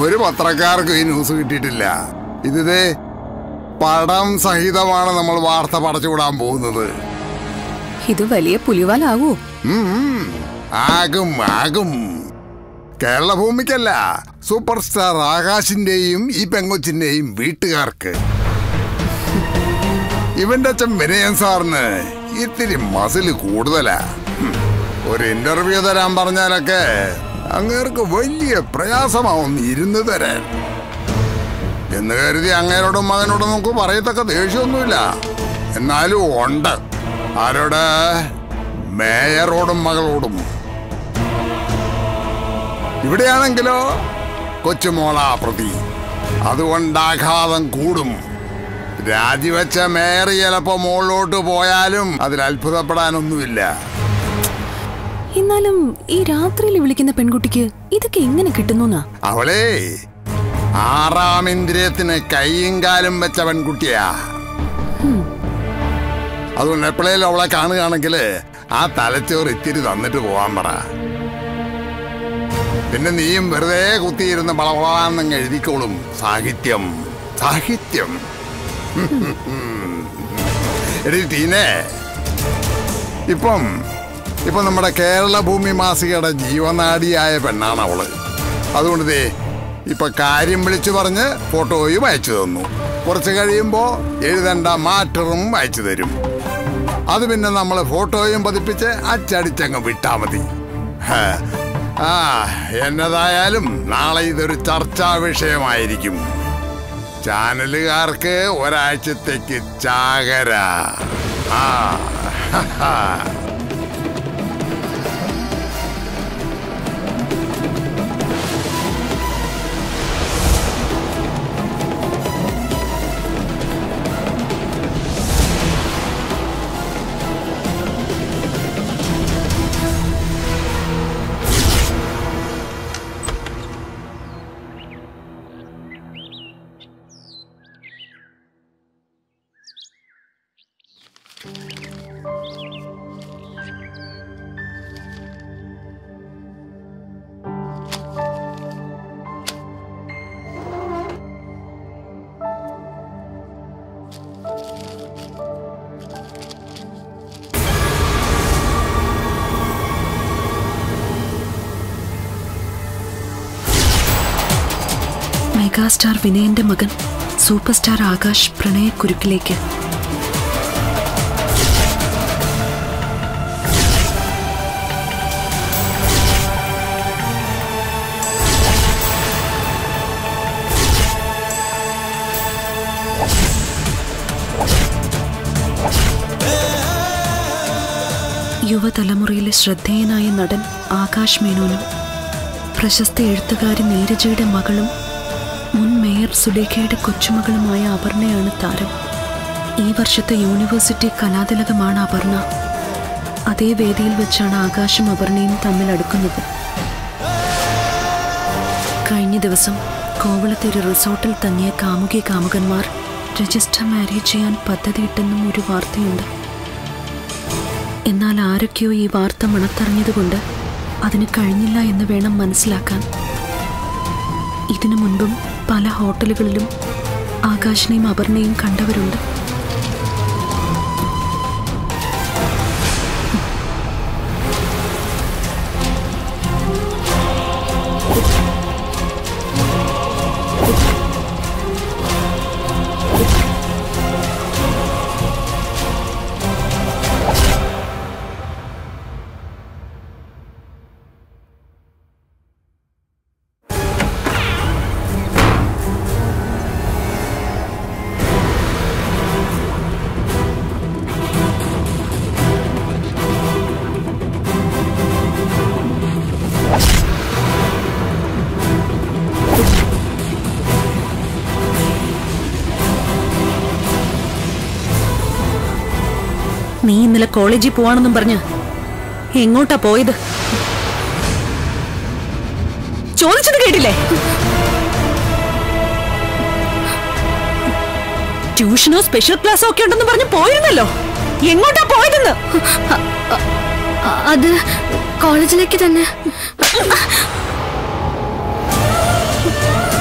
ഒരു പത്രക്കാർക്കും ഈ ന്യൂസ് കിട്ടിയിട്ടില്ല ഇതേ പടം സഹിതമാണ് നമ്മൾ വാർത്ത പടച്ചുവിടാൻ പോകുന്നത് ഇത് വലിയ പുലിവാലാവോ ഉം, ആകും ആകും കേരള ഭൂമിക്കല്ല സൂപ്പർ സ്റ്റാർ ആകാശിന്റെയും ഈ പെങ്കൊച്ചിന്റെയും വീട്ടുകാർക്ക് ഇവന്റെ അച്ഛൻ വിനയൻ സാറിന് ഇത്തിരി മസില് കൂടുതലാ ഉം. ഒരു ഇന്റർവ്യൂ തരാൻ പറഞ്ഞാലൊക്കെ അങ്ങേർക്ക് വലിയ പ്രയാസമാവും ഇരുന്ന് തരാൻ എന്ന് കരുതി അങ്ങേരോടും മകനോടും നമുക്ക് പറയത്തക്ക ദേഷ്യമൊന്നുമില്ല എന്നാലും ഉണ്ട് ആരോട് മേയറോടും മകളോടും ഇവിടെയാണെങ്കിലോ കൊച്ചുമോളാ പ്രതി അതുകൊണ്ട് ആഘാതം കൂടും രാജിവെച്ച മേയർ ചിലപ്പോ മുകളിലോട്ട് പോയാലും അതിൽ അത്ഭുതപ്പെടാനൊന്നുമില്ല എന്നാലും ഈ രാത്രിയിൽ വിളിക്കുന്ന പെൺകുട്ടിക്ക് ഇതൊക്കെ എങ്ങനെ കിട്ടുന്നു അവളേ ആറാം ഇന്ദ്രിയത്തിന് കൈയും കാലും വെച്ച പെൺകുട്ടിയാ അതുകൊണ്ട് എപ്പോഴേലും അവളെ കാണുകയാണെങ്കിൽ ആ തലച്ചോറ് ഇത്തിരി തന്നിട്ട് പോവാൻ പറ പിന്നെ നീയും വെറുതെ കുത്തിയിരുന്ന് വളവളാന്നങ്ങ് എഴുതിക്കോളും സാഹിത്യം സാഹിത്യം എടി ടീനെ ഇപ്പം ഇപ്പം നമ്മുടെ കേരള ഭൂമി മാസികയുടെ ജീവനാടിയായ പെണ്ണാണ് അവള് അതുകൊണ്ട് ദേ ഇപ്പൊ കാര്യം വിളിച്ചു പറഞ്ഞ് ഫോട്ടോയും അയച്ചു തന്നു കുറച്ച് കഴിയുമ്പോ എഴുതേണ്ട മാറ്ററും അയച്ചു തരും അത് പിന്നെ നമ്മൾ ഫോട്ടോയും പതിപ്പിച്ച് അച്ചടിച്ചങ്ങ് വിട്ടാ മതി ഹ. ആ എന്നതായാലും നാളെ ഇതൊരു ചർച്ചാ വിഷയമായിരിക്കും ചാനലുകാർക്ക് ഒരാഴ്ചത്തേക്ക് ചാകര ആ ഹ, ഹ. മെഗാസ്റ്റാർ വിനയന്റെ മകൻ സൂപ്പർ സ്റ്റാർ ആകാശ് പ്രണയക്കുരുക്കിലേക്ക് യുവതലമുറയിലെ ശ്രദ്ധേയനായ നടൻ ആകാശ് മേനോനും പ്രശസ്ത എഴുത്തുകാരി നീരജയുടെ മകളും മുൻ മേയർ സുലേഖയുടെ കൊച്ചുമകളുമായ അപർണയാണ് താരം ഈ വർഷത്തെ യൂണിവേഴ്സിറ്റി കലാതിലകമാണ് അപർണ അതേ വേദിയിൽ വെച്ചാണ് ആകാശും അപർണയും തമ്മിൽ അടുക്കുന്നത് കഴിഞ്ഞ ദിവസം കോവളത്തെ ഒരു റിസോർട്ടിൽ തങ്ങിയ കാമുകി കാമുകന്മാർ രജിസ്റ്റർ മാരേജ് ചെയ്യാൻ പദ്ധതിയിട്ടെന്നും ഒരു വാർത്തയുണ്ട് എന്നാൽ ആരൊക്കെയോ ഈ വാർത്ത മണത്തറിഞ്ഞതുകൊണ്ട് അതിന് കഴിഞ്ഞില്ല എന്ന് വേണം മനസ്സിലാക്കാൻ ഇതിനു മുൻപും പല ഹോട്ടലുകളിലും ആകാശിനെയും അപർണയും കണ്ടവരുണ്ട് നീ ഇന്നലെ കോളേജിൽ പോവാണെന്നും പറഞ്ഞ് എങ്ങോട്ടാ പോയത് ചോദിച്ചത് കേട്ടില്ലേ ട്യൂഷനോ സ്പെഷ്യൽ ക്ലാസ്സോ ഒക്കെ ഉണ്ടെന്ന് പറഞ്ഞ് പോയിരുന്നല്ലോ എങ്ങോട്ടാ പോയതെന്ന് അത് കോളേജിലേക്ക് തന്നെ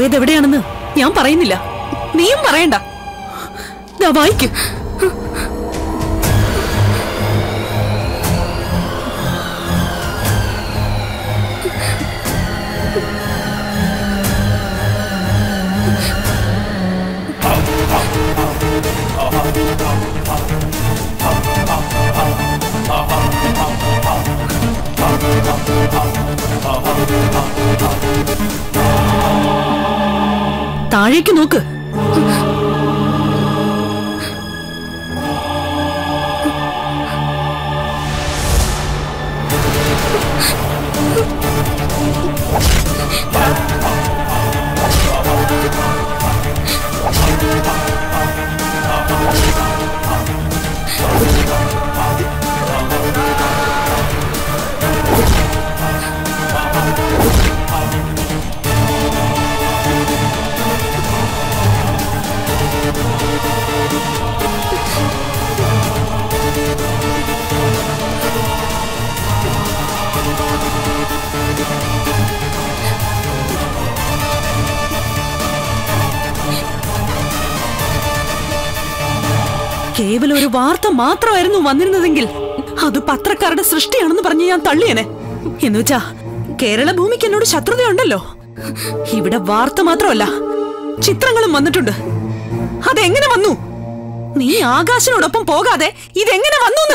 പോയത് എവിടെയാണെന്ന് ഞാൻ പറയുന്നില്ല നീയും പറയണ്ട ദാ വായിക്ക് താഴേക്ക് നോക്ക് കേവലം ഒരു വാർത്ത മാത്രമായിരുന്നു വന്നിരുന്നതെങ്കിൽ അത് പത്രക്കാരുടെ സൃഷ്ടിയാണെന്ന് പറഞ്ഞ് ഞാൻ തള്ളിയനെ എന്നുവെച്ചാ കേരള ഭൂമിക്ക് എന്നോട് ശത്രുതയുണ്ടല്ലോ ഇവിടെ വാർത്ത മാത്രമല്ല ചിത്രങ്ങളും വന്നിട്ടുണ്ട് അതെങ്ങനെ വന്നു നീ ആകാശനോടൊപ്പം പോകാതെ ഇതെങ്ങനെ വന്നു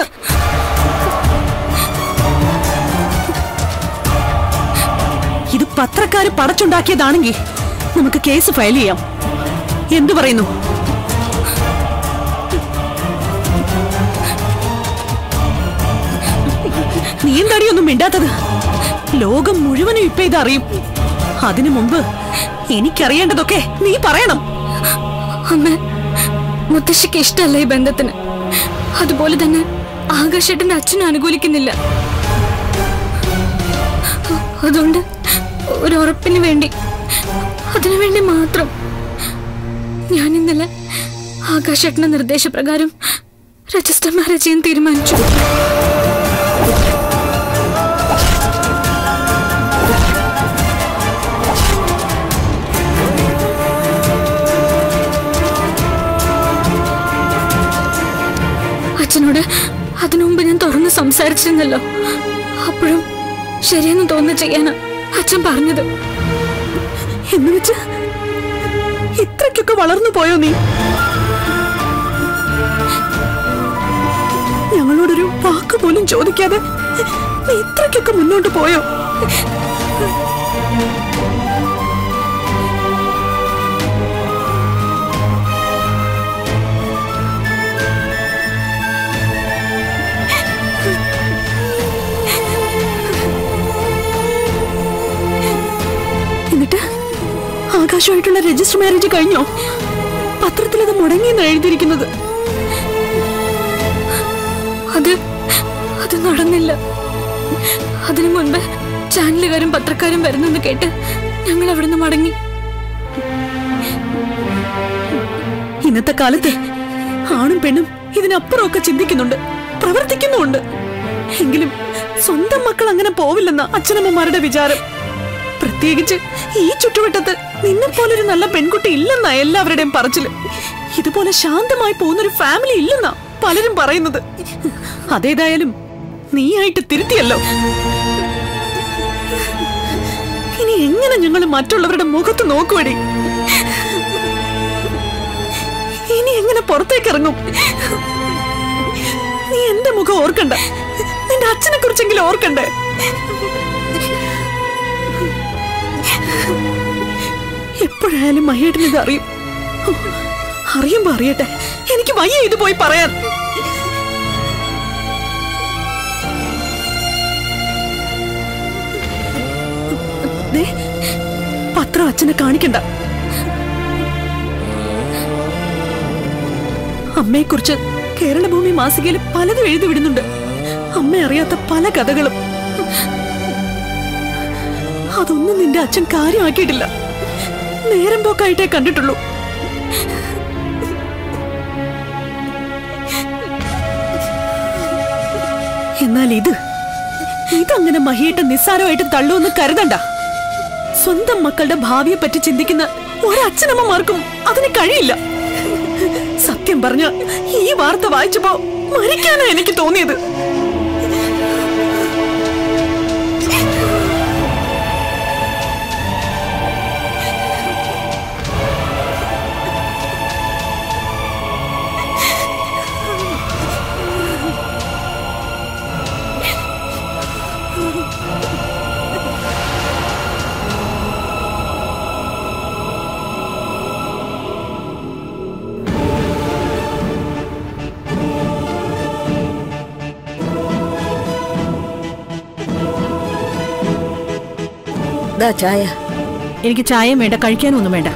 ഇത് പത്രക്കാര് പടച്ചുണ്ടാക്കിയതാണെങ്കിൽ നമുക്ക് കേസ് ഫയൽ ചെയ്യാം എന്തു പറയുന്നു നീ എന്താടിയൊന്നും മിണ്ടാത്തത് ലോകം മുഴുവനും ഇപ്പൊ ഇതറിയും അതിനു മുമ്പ് എനിക്കറിയേണ്ടതൊക്കെ നീ പറയണം അമ്മ മുത്തശ്ശിക്ക് ഇഷ്ടമല്ല ഈ ബന്ധത്തിന് അതുപോലെ തന്നെ ആകാശേട്ടന്റെ അച്ഛനും അനുകൂലിക്കുന്നില്ല അതുകൊണ്ട് ഒരു ഉറപ്പിന് വേണ്ടി അതിനു വേണ്ടി മാത്രം ഞാൻ ഇന്നലെ ആകാശേട്ടന്റെ നിർദ്ദേശപ്രകാരം രജിസ്റ്റർ മാരേജ് ചെയ്യാൻ തീരുമാനിച്ചു അച്ഛനോട് അതിനു മുമ്പ് ഞാൻ തുറന്ന് സംസാരിച്ചിരുന്നല്ലോ അപ്പോഴും ശരിയെന്ന് തോന്നുന്നു ചെയ്യാനാ അച്ഛൻ പറഞ്ഞത് എന്ന് വെച്ച് ഇത്രയ്ക്കൊക്കെ വളർന്നു പോയോ നീ ഞങ്ങളോടൊരു വാക്ക് പോലും ചോദിക്കാതെ നീ ഇത്രയ്ക്കൊക്കെ മുന്നോട്ട് പോയോ എന്നിട്ട് ആകാശമായിട്ടുള്ള രജിസ്റ്റർ മാരേജ് കഴിഞ്ഞോ പത്രത്തിൽ അത് മുടങ്ങിയെന്ന് എഴുതിയിരിക്കുന്നത് അത് അത് നടന്നില്ല അതിനു മുൻപ് ചാനലുകാരും പത്രക്കാരും വരുന്നെന്ന് കേട്ട് ഞങ്ങൾ അവിടുന്ന് മടങ്ങി ഇന്നത്തെ കാലത്ത് ആണും പെണ്ണും ഇതിനപ്പുറമൊക്കെ ചിന്തിക്കുന്നുണ്ട് പ്രവർത്തിക്കുന്നുമുണ്ട് എങ്കിലും സ്വന്തം മക്കൾ അങ്ങനെ പോവില്ലെന്ന അച്ഛനമ്മമാരുടെ വിചാരം പ്രത്യേകിച്ച് ഈ ചുറ്റുവട്ടത്ത് നിന്നെ പോലൊരു നല്ല പെൺകുട്ടി ഇല്ലെന്നാ എല്ലാവരുടെയും പറച്ചില് ഇതുപോലെ ശാന്തമായി പോകുന്നൊരു ഫാമിലി ഇല്ലെന്നാ പലരും പറയുന്നത് അതേതായാലും നീയായിട്ട് തിരുത്തിയല്ലോ ഇനി എങ്ങനെ ഞങ്ങൾ മറ്റുള്ളവരുടെ മുഖത്ത് നോക്കുവടി ഇനി എങ്ങനെ പുറത്തേക്ക് ഇറങ്ങും നീ എന്റെ മുഖം ഓർക്കണ്ട നിന്റെ അച്ഛനെ കുറിച്ചെങ്കിലും ഓർക്കണ്ടേ എപ്പോഴായാലും മയ്യേട്ടൻ ഇത് അറിയും അറിയുമ്പോ അറിയട്ടെ എനിക്ക് വയ്യ ഇത് പോയി പറയാൻ ദേ, പത്രം അച്ഛനെ കാണിക്കണ്ട അമ്മയെക്കുറിച്ച് കേരളഭൂമി മാസികയിൽ പലതും എഴുതി വിടുന്നുണ്ട് അമ്മ അറിയാത്ത പല കഥകളും അതൊന്നും നിന്റെ അച്ഛൻ കാര്യമാക്കിയിട്ടില്ല നേരം പോക്കായിട്ടേ കണ്ടിട്ടുള്ളൂ എന്നാൽ ഇത് ഇതങ്ങനെ മഹിയേട്ട നിസ്സാരമായിട്ട് തള്ളുവെന്ന് കരുതണ്ട സ്വന്തം മക്കളുടെ ഭാവിയെ പറ്റി ചിന്തിക്കുന്ന ഒരച്ഛനമ്മമാർക്കും അതിന് കഴിയില്ല സത്യം പറഞ്ഞ ഈ വാർത്ത വായിച്ചപ്പോ മരിക്കാനാ എനിക്ക് തോന്നിയത് ദാ ചായ എനിക്ക് ചായയും വേണ്ട കഴിക്കാനും ഒന്നും വേണ്ട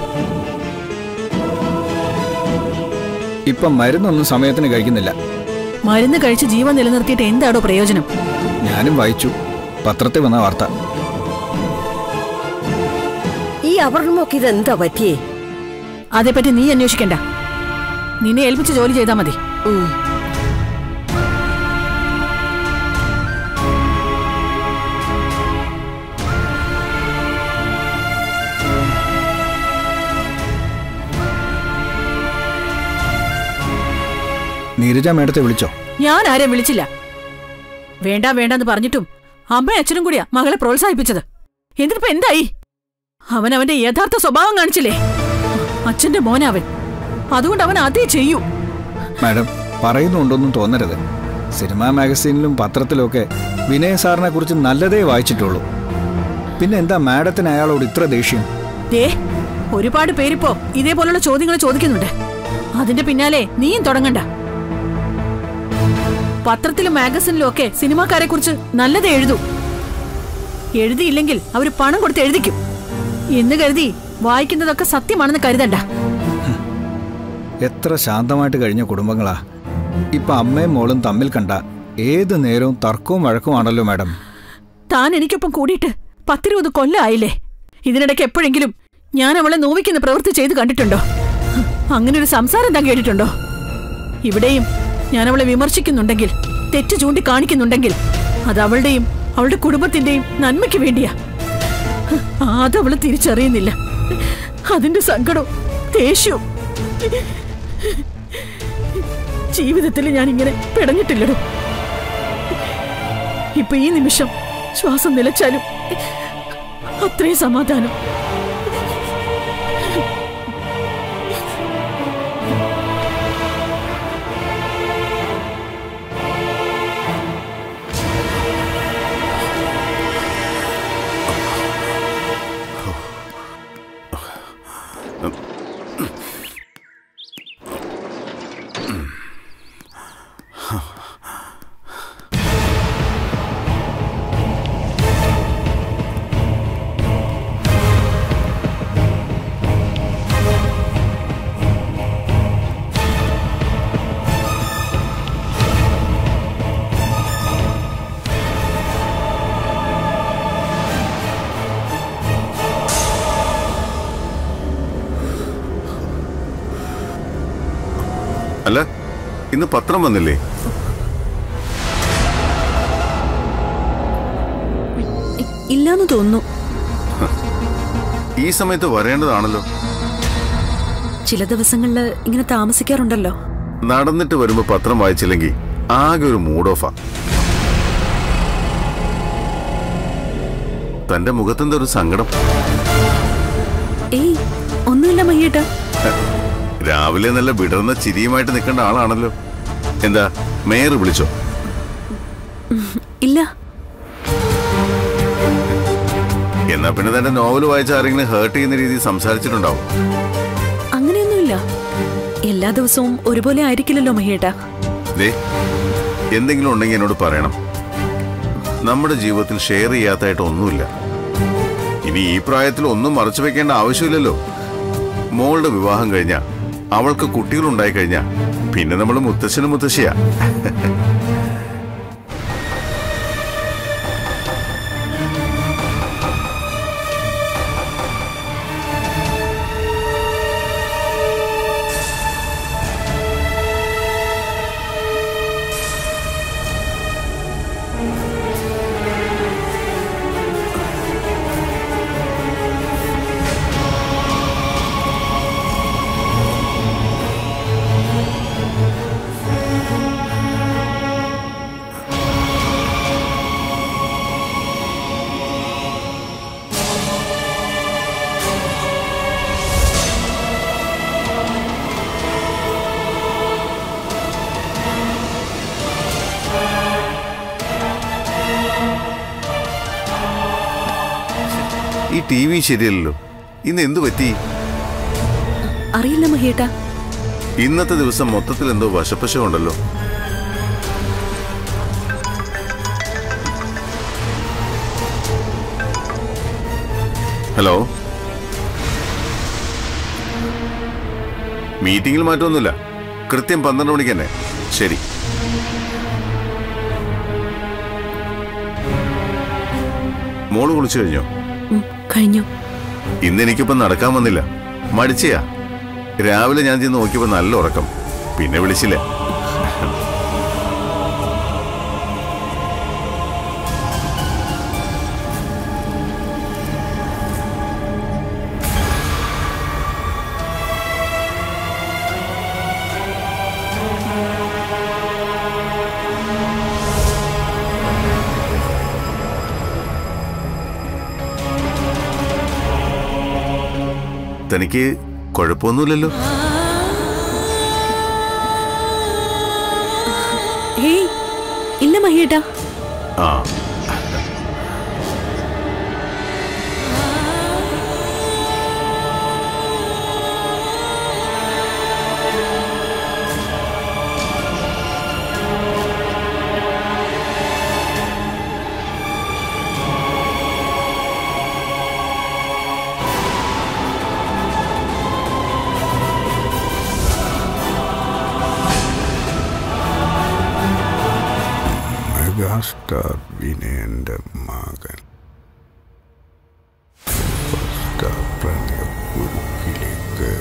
ഇപ്പം മരുന്നൊന്നും സമയത്തിന് കഴിക്കുന്നില്ല മരുന്ന് കഴിച്ച് ജീവൻ നിലനിർത്തിയിട്ട് എന്താണോ പ്രയോജനം ഞാനും വായിച്ചു പത്രത്തിൽ വന്ന വാർത്ത ഈ അപർണമൊക്കെ ഇതെന്താ പറ്റിയേ അതേപ്പറ്റി നീ അന്വേഷിക്കണ്ട നിന്നെ ഏൽപ്പിച്ച് ജോലി ചെയ്താൽ മതി ഉം. നീരജ മേഡത്തെ വിളിച്ചോ ഞാൻ ആരെയും വിളിച്ചില്ല വേണ്ട വേണ്ടെന്ന് പറഞ്ഞിട്ടും അമ്മയും അച്ഛനും കൂടിയാ മകളെ പ്രോത്സാഹിപ്പിച്ചത് എന്നിട്ടിപ്പോ എന്തായി അവൻ അവന്റെ യഥാർത്ഥ സ്വഭാവം കാണിച്ചില്ലേ അച്ഛന്റെ മോനവൻ അതുകൊണ്ട് അവൻ അതേ ചെയ്യൂ മാഡം പറയുന്നുണ്ടൊന്നും തോന്നരുത് സിനിമാ മാഗസീനിലും പത്രത്തിലുമൊക്കെ വിനയ സാറിനെ കുറിച്ച് നല്ലതേ വായിച്ചിട്ടുള്ളൂ പിന്നെ എന്താ മാഡത്തിന് അയാളോട് ഇത്ര ദേഷ്യം ദേ ഒരുപാട് പേരിപ്പോ ഇതേപോലുള്ള ചോദ്യങ്ങൾ ചോദിക്കുന്നുണ്ട് അതിന്റെ പിന്നാലെ നീയും തുടങ്ങണ്ട പത്രത്തിലും മാഗസിനിലും ഒക്കെ സിനിമാക്കാരെ കുറിച്ച് നല്ലത് എഴുതൂ എഴുതിയില്ലെങ്കിൽ അവര് പണം കൊടുത്ത് എഴുതിക്കും എന്ന് കരുതി വായിക്കുന്നതൊക്കെ സത്യമാണെന്ന് കരുതണ്ട എത്ര ശാന്തമായിട്ട് കഴിഞ്ഞ കുടുംബങ്ങളാ ഇപ്പൊ അമ്മയും മോളും തമ്മിൽ കണ്ട ഏത് നേരവും തർക്കവും വഴക്കുമാണല്ലോ മാഡം താൻ എനിക്കൊപ്പം കൂടിയിട്ട് പത്തിരുപത് കൊല്ലമായില്ലേ ഇതിനിടയ്ക്ക് എപ്പോഴെങ്കിലും ഞാൻ അവളെ നോവിക്കുന്ന പ്രവൃത്തി ചെയ്ത് കണ്ടിട്ടുണ്ടോ അങ്ങനെ ഒരു സംസാരം താൻ കേട്ടിട്ടുണ്ടോ ഇവിടെയും ഞാൻ അവളെ വിമർശിക്കുന്നുണ്ടെങ്കിൽ തെറ്റ് ചൂണ്ടിക്കാണിക്കുന്നുണ്ടെങ്കിൽ അത് അവളുടെയും അവളുടെ കുടുംബത്തിന്റെയും നന്മയ്ക്ക് വേണ്ടിയാ അതവള് തിരിച്ചറിയുന്നില്ല അതിന്റെ സങ്കടവും ദേഷ്യവും ജീവിതത്തിൽ ഞാൻ ഇങ്ങനെ പിടഞ്ഞിട്ടില്ലടോ ഇപ്പൊ ഈ നിമിഷം ശ്വാസം നിലച്ചാലും അത്രയും സമാധാനം അല്ല ഇന്ന് പത്രം വന്നില്ലേ ഇല്ലാന്ന് തോന്നുന്നു ഈ സമയത്ത് വരേണ്ടതാണല്ലോ ചില ദിവസങ്ങളിൽ ഇങ്ങനെ താമസിക്കാറുണ്ടല്ലോ നടന്നിട്ട് വരുമ്പോ പത്രം വായിച്ചില്ലെങ്കിൽ ആകെ ഒരു മൂഡ് ഓഫാ തന്റെ മുഖത്തെന്താ ഒരു സങ്കടം ഏയ് ഒന്നുമില്ല മയ്യേട്ട രാവിലെ നല്ല വിടർന്ന ചിരിയുമായിട്ട് നിൽക്കേണ്ട ആളാണല്ലോ എന്താ മേയർ വിളിച്ചോ ഇല്ല എന്നാ പിന്നെ തന്റെ നോവൽ വായിച്ച ആരെങ്കിലും ഹേർട്ട് ചെയ്യുന്ന രീതിയിൽ സംസാരിച്ചിട്ടുണ്ടാവും അങ്ങനെയൊന്നുമില്ല എല്ലാ ദിവസവും ഒരുപോലെ ആയിരിക്കില്ലല്ലോ മയ്യേട്ട ദേ എന്തെങ്കിലും ഉണ്ടെങ്കിൽ എന്നോട് പറയണം നമ്മുടെ ജീവിതത്തിൽ ഷെയർ ചെയ്യാത്തതായിട്ട് ഒന്നുമില്ല ഇനി ഈ പ്രായത്തിൽ ഒന്നും മറച്ചു വെക്കേണ്ട ആവശ്യമില്ലല്ലോ മോളുടെ വിവാഹം കഴിഞ്ഞ അവൾക്ക് കുട്ടികൾ ഉണ്ടായി കഴിഞ്ഞ പിന്നെ നമ്മൾ മുത്തശ്ശനും മുത്തശ്ശിയാ ഈ ടി വി ശരിയല്ലല്ലോ ഇന്ന് എന്തു പറ്റി അറിയില്ല മഹിയേട്ടാ ഇന്നത്തെ ദിവസം മൊത്തത്തിൽ എന്തോ വശപ്പശ ഉണ്ടല്ലോ ഹലോ മീറ്റിംഗിൽ മാറ്റമൊന്നുമില്ല കൃത്യം പന്ത്രണ്ട് മണിക്ക് തന്നെ ശരി മോള് കുളിച്ചു കഴിഞ്ഞോ ഉം, കഴിഞ്ഞു ഇന്ന് എനിക്കിപ്പം നടക്കാൻ വന്നില്ല മടിച്ചയാ രാവിലെ ഞാൻ ചെന്ന് നോക്കിയപ്പോ നല്ല ഉറക്കം പിന്നെ വിളിച്ചില്ല തനിക്ക് കുഴപ്പമൊന്നുമില്ലല്ലോ ഹേയ് ഇല്ല മഹിയേട്ടാ ആ മെഗാസ്റ്റാർ വിനയന്റെ മകൻ സ്റ്റാർ പ്രണയക്കുരുക്കിലേക്ക്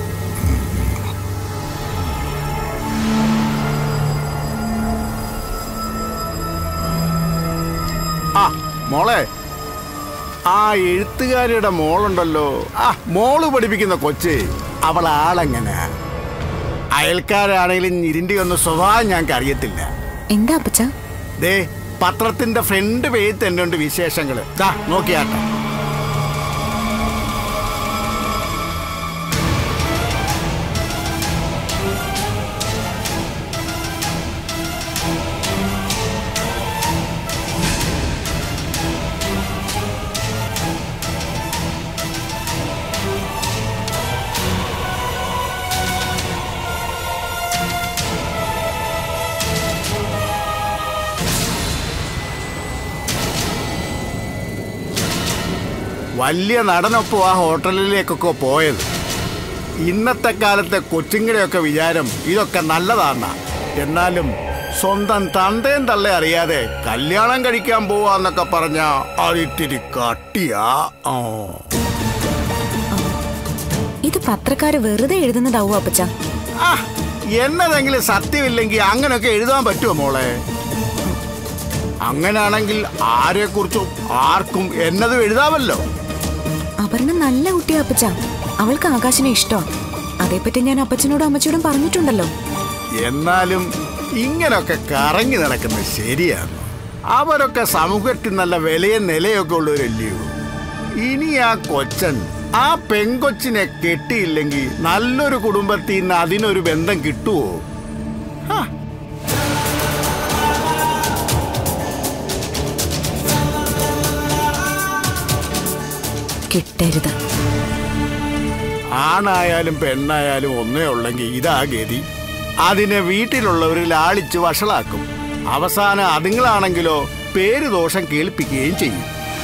ആ മോളെ ആ എഴുത്തുകാരിയുടെ മോളുണ്ടല്ലോ ആ മോള് പഠിപ്പിക്കുന്ന കൊച്ച് അവൾ ആളെങ്ങനെ അയൽക്കാരാണെങ്കിലും ഇരുണ്ടി വന്ന സ്വഭാവം ഞങ്ങൾക്ക് അറിയത്തില്ല എന്താ അപ്പച്ച ദേ പത്രത്തിന്റെ ഫ്രണ്ട് പേജ് തന്നെ ഉണ്ട് വിശേഷങ്ങള് ദാ നോക്കിയാട്ടെ വലിയ നടനൊപ്പം ആ ഹോട്ടലിലേക്കൊക്കെ പോയത് ഇന്നത്തെ കാലത്തെ കൊച്ചുങ്ങളുടെയൊക്കെ വിചാരം ഇതൊക്കെ നല്ലതാണ് എന്നാലും സ്വന്തം തന്തയും തള്ളെ അറിയാതെ കല്യാണം കഴിക്കാൻ പോവാന്നൊക്കെ പറഞ്ഞ അതിത്തിരി കട്ടിയാ ആ ഇത് പത്രക്കാര് വെറുതെ എഴുതുന്നതാവോ അപ്പച്ച ആ, എന്നതെങ്കിലും സത്യമില്ലെങ്കിൽ അങ്ങനെയൊക്കെ എഴുതാൻ പറ്റുമോ മോളെ അങ്ങനാണെങ്കിൽ ആരെക്കുറിച്ചും ആർക്കും എന്നതും എഴുതാമല്ലോ അപർണ നല്ല കുട്ടിയാ അപ്പച്ച അവൾക്ക് ആകാശിനെ ഇഷ്ടം അതേപ്പറ്റി ഞാൻ അപ്പച്ചനോടും അമ്മച്ചിയോടും പറഞ്ഞിട്ടുണ്ടല്ലോ എന്നാലും ഇങ്ങനൊക്കെ കറങ്ങി നടക്കുന്നത് ശരിയാണ് അവരൊക്കെ സമൂഹത്തിൽ നല്ല വിലയും നിലയൊക്കെ ഉള്ളവരല്ലയോ ഇനി ആ കൊച്ചൻ ആ പെങ്കൊച്ചിനെ കെട്ടിയില്ലെങ്കിൽ നല്ലൊരു കുടുംബത്തിൽ നിന്ന് അതിനൊരു ബന്ധം കിട്ടുവോ ഹ, കിട്ടരുത് ആണായാലും പെണ്ണായാലും ഒന്നേ ഉള്ളെങ്കിൽ ഇതാ ഗതി അതിനെ വീട്ടിലുള്ളവർ ലാളിച്ച് വഷളാക്കും അവസാനം അതുങ്ങളാണെങ്കിലോ പേര് ദോഷം കേൾപ്പിക്കുകയും ചെയ്യും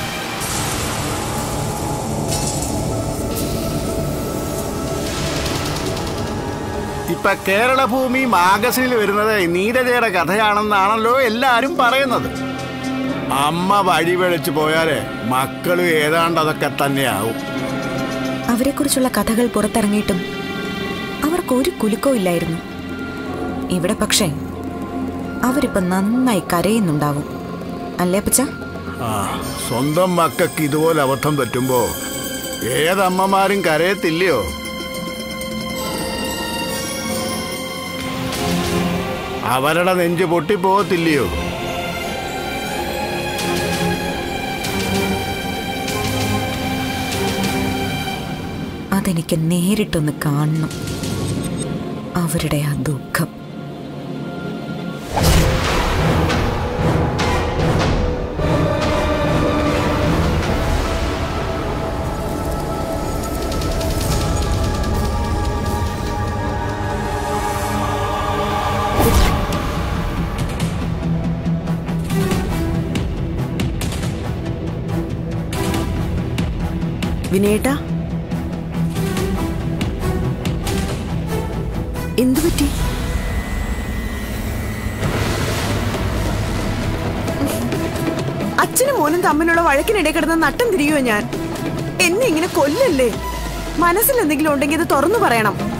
ഇപ്പൊ കേരളഭൂമി മാഗസിനിൽ വരുന്നത് നീരജയുടെ കഥയാണെന്നാണല്ലോ എല്ലാരും പറയുന്നത് അമ്മ വഴിവെളിച്ചു പോയാലേ മക്കളും ഏതാണ്ട് അതൊക്കെ തന്നെയാവും അവരെക്കുറിച്ചുള്ള കഥകൾ പുറത്തിറങ്ങിയിട്ടും അവർക്കൊരു കുലുക്കോ ഇല്ലായിരുന്നു ഇവിടെ പക്ഷേ അവരിപ്പോ നന്നായി കരയുന്നുണ്ടാവും അല്ലേ അപ്പച്ച ആ സ്വന്തം മക്കൾക്ക് ഇതുപോലെ അബദ്ധം പറ്റുമ്പോ ഏതമ്മമാരും കരയത്തില്ലയോ അവരുടെ നെഞ്ച് പൊട്ടിപ്പോകത്തില്ലയോ അതെനിക്ക് നേരിട്ടൊന്ന് കാണണം അവരുടെ ആ ദുഃഖം വിനയേട്ടാ എന്തു പറ്റി അച്ഛനും മോനും തമ്മിലുള്ള വഴക്കിനിടെ കിടന്ന് നട്ടം തിരിയുവോ ഞാൻ എന്നെ ഇങ്ങനെ കൊല്ലല്ലേ മനസ്സിൽ എന്തെങ്കിലും ഉണ്ടെങ്കിൽ ഇത് തുറന്നു പറയണം